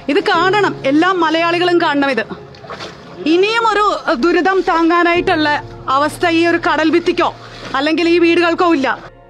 ഇത് കാണണം എല്ലാ മലയാളികളും കാണണം ഇത് ഇനിയും ഒരു ദുരിതം താങ്ങാനായിട്ടുള്ള അവസ്ഥ ഈ ഒരു കടൽ ഭിത്തിക്കോ അല്ലെങ്കിൽ ഈ വീടുകൾക്കോ ഇല്ല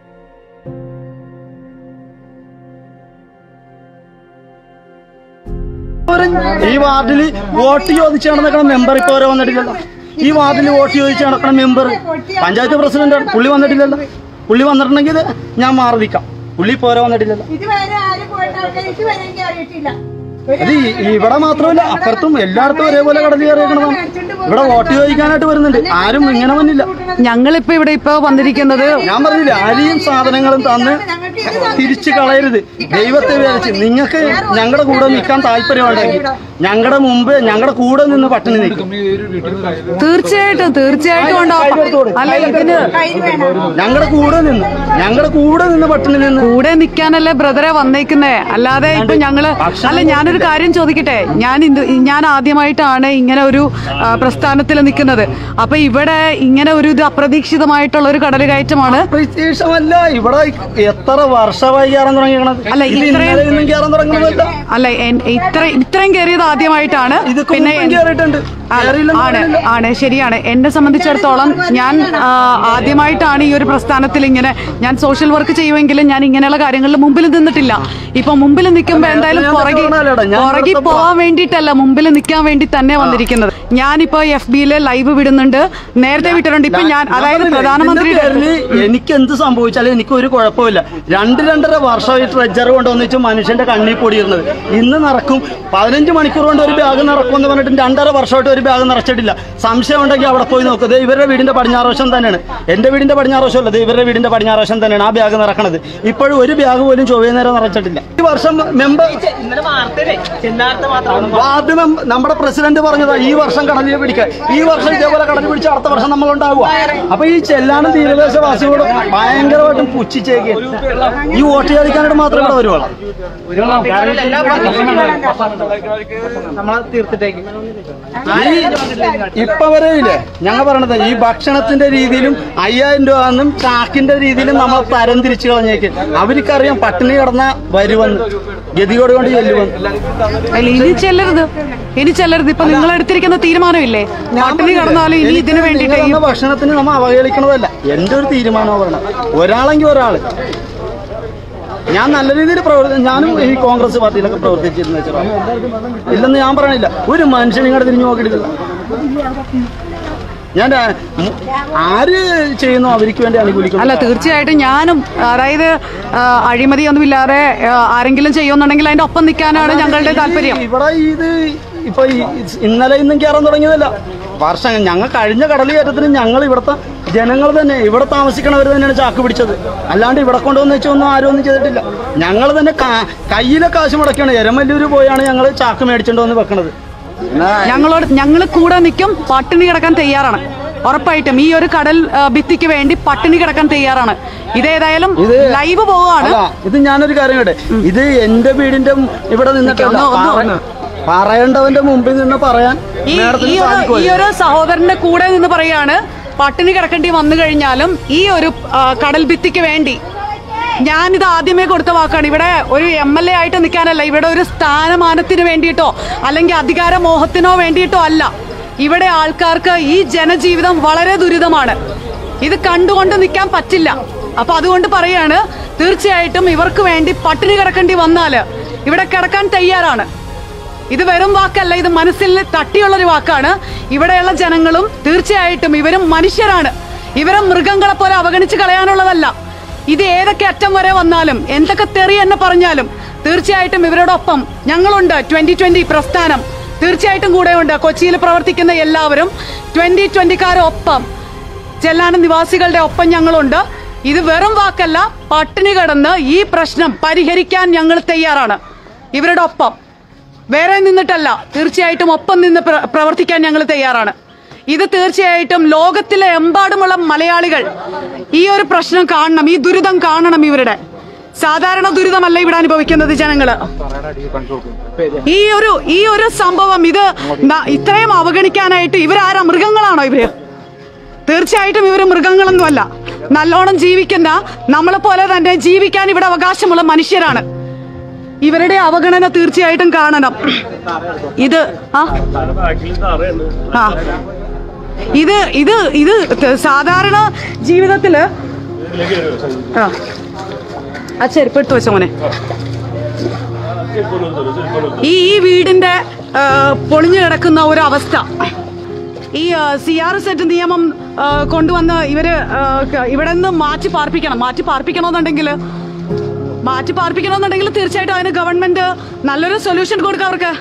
ഈ വാർഡിൽ വോട്ട് ചോദിച്ച് നടക്കുന്ന മെമ്പർ ഇപ്പൊ വരെ വന്നിട്ടില്ലല്ലോ ഈ വാർഡിൽ വോട്ട് ചോദിച്ച് നടക്കുന്ന മെമ്പർ പഞ്ചായത്ത് പ്രസിഡന്റ് പുള്ളി വന്നിട്ടില്ലല്ലോ പുള്ളി വന്നിട്ടുണ്ടെങ്കിൽ ഇത് ഞാൻ മാറി നിൽക്കാം പുള്ളി ഇപ്പൊ വരെ വന്നിട്ടില്ലല്ലോ ഇതുവരെ ആരും പോയിട്ട് ആൾക്കാർ ഇതുവരെ എനിക്ക് അറിയിട്ടില്ല അത് ഈ- ഇവിടെ മാത്രമല്ല അപ്പുറത്തും എല്ലായിടത്തും ഒരേപോലെ കടൽ കയറിയേക്കണതാണ് ഇവിടെ വോട്ട് ചോദിക്കാനായിട്ട് വരുന്നുണ്ട് ആരും ഇങ്ങനെ വന്നില്ല ഞങ്ങളിപ്പോ ഇവിടെ ഇപ്പൊ വന്നിരിക്കുന്നത് ഞാൻ പറഞ്ഞില്ല അരിയും സാധനങ്ങളും തന്ന് തിരിച്ചു കളയരുത് ദൈവത്തെ വിചാരിച്ച് നിങ്ങൾക്ക് ഞങ്ങളുടെ കൂടെ നിൽക്കാൻ താല്പര്യമുണ്ടെങ്കിൽ ഞങ്ങളുടെ മുമ്പ് ഞങ്ങളുടെ കൂടെ നിന്ന് പട്ടിണി നിൽക്കും തീർച്ചയായിട്ടും തീർച്ചയായിട്ടും ഉണ്ടാവും അല്ല ഇതിന് ഞങ്ങളുടെ കൂടെ നിന്ന് ഞങ്ങളുടെ കൂടെ നിന്ന് പട്ടിണി നിന്ന് കൂടെ നിൽക്കാനല്ലേ ബ്രദറെ വന്നേക്കുന്നേ അല്ലാതെ ഇപ്പൊ ഞങ്ങള് അല്ല ഞാനൊരു കാര്യം ചോദിക്കട്ടെ ഞാൻ ഇത് ഞാൻ ആദ്യമായിട്ടാണ് ഇങ്ങനെ ഒരു ആ, പ്രസ്ഥാനത്തിൽ നിൽക്കുന്നത് അപ്പൊ ഇവിടെ ഇങ്ങനെ ഒരു ഇത് അപ്രതീക്ഷിതമായിട്ടുള്ള ഒരു കടൽ കയറ്റമാണ് പ്രത്യേകമല്ല ഇവിടെ എത്ര വർഷമായി കയറാൻ തുടങ്ങിയത് അല്ല, ഇത് ഇത്രയും- ഇന്നലെ ഇന്നും കയറാൻ തുടങ്ങുന്നതല്ല അല്ല എൻ- ഇത്ര ഇത്രയും കയറിയത് ആദ്യമായിട്ടാണ് ഇത് പിന്നെ കുമ്പം കയറിയിട്ടുണ്ട് ആ, കയറിയില്ലെന്ന് ആണ് പറയുന്നില്ല. ആണ് ശരിയാണ് എന്നെ സംബന്ധിച്ചിടത്തോളം ഞാൻ ആ, ആദ്യമായിട്ടാണ് ഈ ഒരു പ്രസ്ഥാനത്തിൽ ഇങ്ങനെ ഞാൻ സോഷ്യൽ വർക്ക് ചെയ്യുമെങ്കിലും ഞാൻ ഇങ്ങനെയുള്ള കാര്യങ്ങളിൽ മുമ്പിൽ നിന്നിട്ടില്ല ഇപ്പൊ മുമ്പിൽ നിൽക്കുമ്പോ എന്തായാലും ഞാൻ പുറകെ കാണാലോ, ഞാൻ പുറകിൽ ഇവിടുത്തെ പോവാൻ വേണ്ടിയിട്ടല്ല മുമ്പിൽ നിൽക്കാൻ വേണ്ടി തന്നെ വന്നിരിക്കുന്നത് ഞാനിപ്പോ എഫ് ബിയില് ലൈവ് വിടുന്നുണ്ട് നേരത്തെ വിട്ടിട്ടുണ്ട് ഇപ്പൊ ഞാൻ അതായത് പറഞ്ഞില്ലേ, പ്രധാനമന്ത്രിയുടെ ഇതിന്റെ പേരില് എനിക്ക് എന്ത് സംഭവിച്ചാലും എനിക്ക് ഒരു കുഴപ്പമില്ല രണ്ട് രണ്ടര വർഷമായി ട്രെജർ കൊണ്ടുവന്നിച്ച് മനുഷ്യന്റെ കണ്ണിൽ പൊടിയിരുന്നത് ഇന്ന് നടക്കും പതിനഞ്ച് മണിക്കൂർ കൊണ്ട് ഒരു ബാഗ് നടക്കും എന്ന് പറഞ്ഞിട്ട് രണ്ടര വർഷമായിട്ട് ഒരു ബാഗ് നിറച്ചിട്ടില്ല സംശയം ഉണ്ടെങ്കിൽ അവിടെ പോയി നോക്കുക ദേ ഇവരുടെ വീടിന്റെ പടിഞ്ഞാറ് വശം തന്നെയാണ് എന്റെ വീടിന്റെ പടിഞ്ഞാറ് വശമല്ല ദേ ഇവരുടെ വീടിന്റെ പടിഞ്ഞാറ് വശം തന്നെയാണ് ആ ബാഗ് നിറക്കണത് ഇപ്പോഴും ഒരു ബാഗ് പോലും ചൊവ്വേ നേരം നിറച്ചിട്ടില്ല ഈ വർഷം മെമ്പർ വാർഡ് മെമ്പർ നമ്മുടെ പ്രസിഡന്റ് പറഞ്ഞതാ ഈ വർഷം കടലിൽ പിടിക്കാൻ ഈ വർഷം ഇതേപോലെ കടലിൽ പിടിച്ച അടുത്ത വർഷം നമ്മൾ ഉണ്ടാവുക അപ്പൊ ഈ ചെല്ലാനും തീരദേശവാസികളോട് ഭയങ്കരമായിട്ടും പുച്ഛിച്ചേക്ക് ഈ വോട്ട് ചോദിക്കാനായിട്ട് മാത്രമേ ഇവിടെ വരുവുള്ളൂ ഈ ഇപ്പൊ വരെ ഇല്ലേ ഞങ്ങൾ പറയണത് ഈ ഭക്ഷണത്തിന്റെ രീതിയിലും അയ്യായിരം രൂപ എന്നും ചാക്കിന്റെ രീതിയിലും നമ്മൾ തരം തിരിച്ചു കളഞ്ഞേക്ക് അവർക്കറിയാം പട്ടിണി കിടന്ന വരുവന്ന് ഗതികോട് കൊണ്ട് ചെല്ലുവന്ന് അല്ല ഇനി ചെല്ലരുത് ഇനി ചെല്ലരുത് ഇപ്പൊ നിങ്ങൾ എടുത്തിരിക്കുന്ന തീരുമാനമില്ലേ നാട്ടിൽ കടന്നാലും ഇനി ഇതിനു എനിക്ക് വേണ്ടിയിട്ട് നിങ്ങൾ ഈ തന്ന ഭക്ഷണത്തിന് നമ്മൾ അവഹേളിക്കണതല്ല എന്റെ ഒരു തീരുമാനമാണ് പറയണത് ഒരാളെങ്കിൽ ഒരാള് ഞാൻ നല്ല രീതിയിൽ പ്രവർത്തി ഞാനും ഈ കോൺഗ്രസ് പാർട്ടിയിലൊക്കെ പ്രവർത്തിച്ചിരുന്ന വെച്ചാൽ ഇല്ലെന്ന് ഞാൻ പറയണില്ല ഒരു മനുഷ്യൻ ഇങ്ങോട്ട് തിരിഞ്ഞു നോക്കിയിട്ടില്ല ഞാൻ ആ, മു- ആര് ചെയ്യുന്നു അവർക്ക് വേണ്ടി അനുകൂലിക്കുന്നു അല്ല തീർച്ചയായിട്ടും ഞാനും അതായത് ആ, അഴിമതിയൊന്നും ഇല്ലാതെ ആ, ആരെങ്കിലും ചെയ്യുന്നുണ്ടെങ്കിൽ അതിന്റെ ഒപ്പം നിൽക്കാനാണ് ഞങ്ങളുടെ താല്പര്യം ഇവിടെ ഇത് ഇപ്പൊ ഈ ഇന്നലെ ഇന്നും കയറാൻ തുടങ്ങിയതല്ല വർഷം ഞങ്ങൾ കഴിഞ്ഞ കടൽ കയറ്റത്തിന് ഞങ്ങൾ ഇവിടുത്തെ ജനങ്ങൾ തന്നെ ഇവിടെ താമസിക്കണവർ തന്നെയാണ് ചാക്ക് പിടിച്ചത് അല്ലാണ്ട് ഇവിടെ കൊണ്ടുവന്ന് വെച്ചൊന്നും ആരും ഒന്നും ചെയ്തിട്ടില്ല ഞങ്ങൾ തന്നെ കാ- കയ്യിലെ കാശ് മുടക്കാണ് എരമല്ലൂര് പോയാണ് ഞങ്ങൾ ചാക്ക് മേടിച്ചോണ്ട് വന്ന് വെക്കണത് ഞങ്ങളോട് ഞങ്ങൾ കൂടെ നിൽക്കും പട്ടിണി കിടക്കാൻ തയ്യാറാണ് ഉറപ്പായിട്ടും ഈ ഒരു കടൽ ആ, ഭിത്തിക്ക് വേണ്ടി പട്ടിണി കിടക്കാൻ തയ്യാറാണ് ഇതേതായാലും ലൈവ് പോവാണ് അല്ല ഇത് ഞാനൊരു കാര്യം കേട്ടെ ഇത് എന്റെ വീടിന്റെ മു- ഇവിടെ നിന്നിട്ടല്ല ഒന്ന് ഒന്ന് പറ- ഒന്ന്. പറയേണ്ടവന്റെ മുമ്പിൽ നിന്ന് പറയാൻ ഈ മേഡത്തിന് ഈ ഒരു സാധിക്കുമോ? ഈ ഒരു സഹോദരന്റെ കൂടെ നിന്ന് പറയാണ് പട്ടിണി കിടക്കേണ്ടി വന്നു കഴിഞ്ഞാലും ഈ ഒരു ആ, കടൽ ഭിത്തിക്ക് വേണ്ടി ഞാനിത് ആദ്യമേ കൊടുത്ത വാക്കാണ് ഇവിടെ ഒരു എം എൽ എ ആയിട്ട് നിൽക്കാനല്ല ഇവിടെ ഒരു സ്ഥാനമാനത്തിന് വേണ്ടിയിട്ടോ അല്ലെങ്കിൽ അധികാര മോഹത്തിനോ വേണ്ടിയിട്ടോ അല്ല ഇവിടെ ആൾക്കാർക്ക് ഈ ജനജീവിതം വളരെ ദുരിതമാണ് ഇത് കണ്ടുകൊണ്ട് നിൽക്കാൻ പറ്റില്ല അപ്പൊ അതുകൊണ്ട് പറയാണ് തീർച്ചയായിട്ടും ഇവർക്ക് വേണ്ടി പട്ടിണി കിടക്കേണ്ടി വന്നാല് ഇവിടെ കിടക്കാൻ തയ്യാറാണ് ഇത് വെറും വാക്കല്ല ഇത് മനസ്സിൽ തട്ടിയുള്ളൊരു വാക്കാണ് ഇവിടെയുള്ള ജനങ്ങളും തീർച്ചയായിട്ടും ഇവരും മനുഷ്യരാണ് ഇവരും മൃഗങ്ങളെ പോലെ അവഗണിച്ച് കളയാനുള്ളതല്ല ഇത് ഏതൊക്കെ അറ്റം വരെ വന്നാലും എന്തൊക്കെ തെറി എന്ന് പറഞ്ഞാലും തീർച്ചയായിട്ടും ഇവരോടൊപ്പം ഞങ്ങളുണ്ട് ട്വന്റി ട്വന്റി പ്രസ്ഥാനം തീർച്ചയായിട്ടും കൂടെയുണ്ട് കൊച്ചിയിൽ പ്രവർത്തിക്കുന്ന എല്ലാവരും ട്വന്റി ട്വന്റിക്കാരൊപ്പം ചെല്ലാന നിവാസികളുടെ ഒപ്പം ഞങ്ങളുണ്ട് ഇത് വെറും വാക്കല്ല പട്ടിണി കിടന്ന് ഈ പ്രശ്നം പരിഹരിക്കാൻ ഞങ്ങൾ തയ്യാറാണ് ഇവരുടെ ഒപ്പം വേറെ നിന്നിട്ടല്ല തീർച്ചയായിട്ടും ഒപ്പം നിന്ന് പ്ര- പ്രവർത്തിക്കാൻ ഞങ്ങൾ തയ്യാറാണ് ഇത് തീർച്ചയായിട്ടും ലോകത്തിലെ എമ്പാടുമുള്ള മലയാളികൾ ഈ ഒരു പ്രശ്നം കാണണം ഈ ദുരിതം കാണണം ഇവരുടെ സാധാരണ ദുരിതമല്ല ഇവിടെ അനുഭവിക്കുന്നത് ജനങ്ങള് ഈ ഒരു ഈ ഒരു സംഭവം ഇത് ന- ഇത്രയും അവഗണിക്കാനായിട്ട് ഇവരാരാ മൃഗങ്ങളാണോ ഇവര് തീർച്ചയായിട്ടും ഇവർ മൃഗങ്ങളൊന്നുമല്ല നല്ലോണം ജീവിക്കുന്ന നമ്മളെ പോലെ തന്നെ ജീവിക്കാൻ ഇവിടെ അവകാശമുള്ള മനുഷ്യരാണ് ഇവരുടെ അവഗണന തീർച്ചയായിട്ടും കാണണം ഇത് ആ ആ ഇത് ഇത് ഇത് ത- സാധാരണ ജീവിതത്തില് ആ ആ ചെരുപ്പ് എടുത്ത് വെച്ചോ മോനെ ഈ ഈ വീടിന്റെ ആ, പൊളിഞ്ഞു കിടക്കുന്ന ഒരു അവസ്ഥ ഈ സി ആർ സെറ്റ് നിയമം ആ, കൊണ്ടുവന്ന് ഇവര് ആ, ക- ഇവിടെ നിന്ന് മാറ്റി പാർപ്പിക്കണം മാറ്റി പാർപ്പിക്കണമെന്നുണ്ടെങ്കിൽ മാറ്റി പാർപ്പിക്കണമെന്നുണ്ടെങ്കിൽ തീർച്ചയായിട്ടും അതിന് ഗവൺമെന്റ് നല്ലൊരു സൊല്യൂഷൻ കൊടുക്കാം അവർക്ക്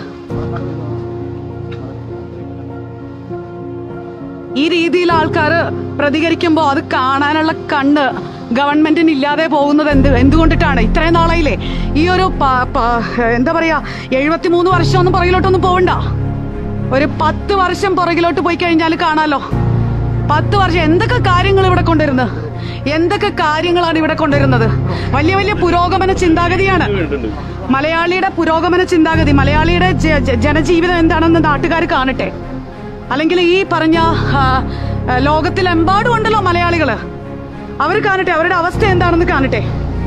ഈ രീതിയിൽ ആൾക്കാർ പ്രതികരിക്കുമ്പോൾ അത് കാണാനുള്ള കണ്ണ് ഗവൺമെന്റിന് ഇല്ലാതെ പോകുന്നത് എന്ത് എന്തുകൊണ്ടിട്ടാണ് ഇത്രയും നാളായില്ലേ ഈ ഒരു പ- പ- എന്താ പറയാ എഴുപത്തിമൂന്ന് വർഷമൊന്നും പുറകിലോട്ടൊന്നും പോവണ്ട ഒരു പത്ത് വർഷം പുറകിലോട്ട് പോയി കഴിഞ്ഞാൽ കാണാലോ പത്ത് വർഷം എന്തൊക്കെ കാര്യങ്ങൾ ഇവിടെ കൊണ്ടുവരുന്നത് എന്തൊക്കെ കാര്യങ്ങളാണ് ഇവിടെ കൊണ്ടുവരുന്നത് വലിയ വലിയ പുരോഗമന ചിന്താഗതിയാണ് മലയാളിയുടെ പുരോഗമന ചിന്താഗതി മലയാളിയുടെ ജ- ജ- ജനജീവിതം എന്താണെന്ന് നാട്ടുകാർ കാണട്ടെ അല്ലെങ്കിൽ ഈ പറഞ്ഞ ആ, ആ, ലോകത്തിലെമ്പാടും ഉണ്ടല്ലോ മലയാളികള് അവർ കാണട്ടെ അവരുടെ അവസ്ഥ എന്താണെന്ന് കാണട്ടെ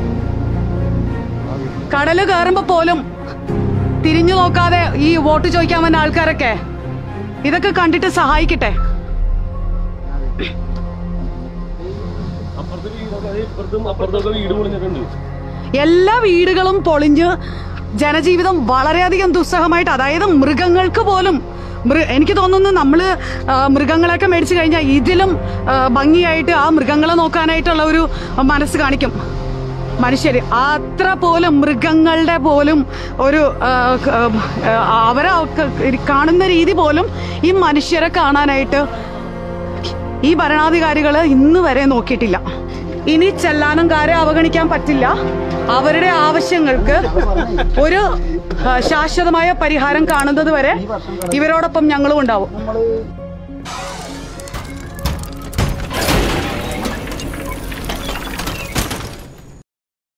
കടല് കയറുമ്പോ പോലും തിരിഞ്ഞു നോക്കാതെ ഈ വോട്ട് ചോദിക്കാൻ വന്ന ആൾക്കാരൊക്കെ ഇതൊക്കെ കണ്ടിട്ട് സഹായിക്കട്ടെ അപ്പുറത്തെ വീടൊക്കെ ഇപ്പുറത്തും അപ്പുറത്തൊക്കെ വീട് പൊളിഞ്ഞിട്ടുണ്ട് എല്ലാ വീടുകളും പൊളിഞ്ഞ് ജനജീവിതം വളരെയധികം ദുസ്സഹമായിട്ട് അതായത് മൃഗങ്ങൾക്ക് പോലും മൃ- എനിക്ക് തോന്നുന്നു നമ്മള് ആ, മൃഗങ്ങളെയൊക്കെ മേടിച്ചു കഴിഞ്ഞാൽ ഇതിലും ആ, ഭംഗിയായിട്ട് ആ മൃഗങ്ങളെ നോക്കാനായിട്ടുള്ള ഒരു മനസ്സ് കാണിക്കും മനുഷ്യര് അത്ര പോലും മൃഗങ്ങളുടെ പോലും ഒരു ആ, ക- ആ, അവരെ ക- കാണുന്ന രീതി പോലും ഈ മനുഷ്യരെ കാണാനായിട്ട് ഈ ഭരണാധികാരികൾ ഇന്ന് വരെ നോക്കിയിട്ടില്ല ഇനി ചെല്ലാനംകാരെ അവഗണിക്കാൻ പറ്റില്ല അവരുടെ ആവശ്യങ്ങൾക്ക് ഒരു ആ, ശാശ്വതമായ പരിഹാരം കാണുന്നത് വരെ ഇവരോടൊപ്പം ഞങ്ങളും ഉണ്ടാവും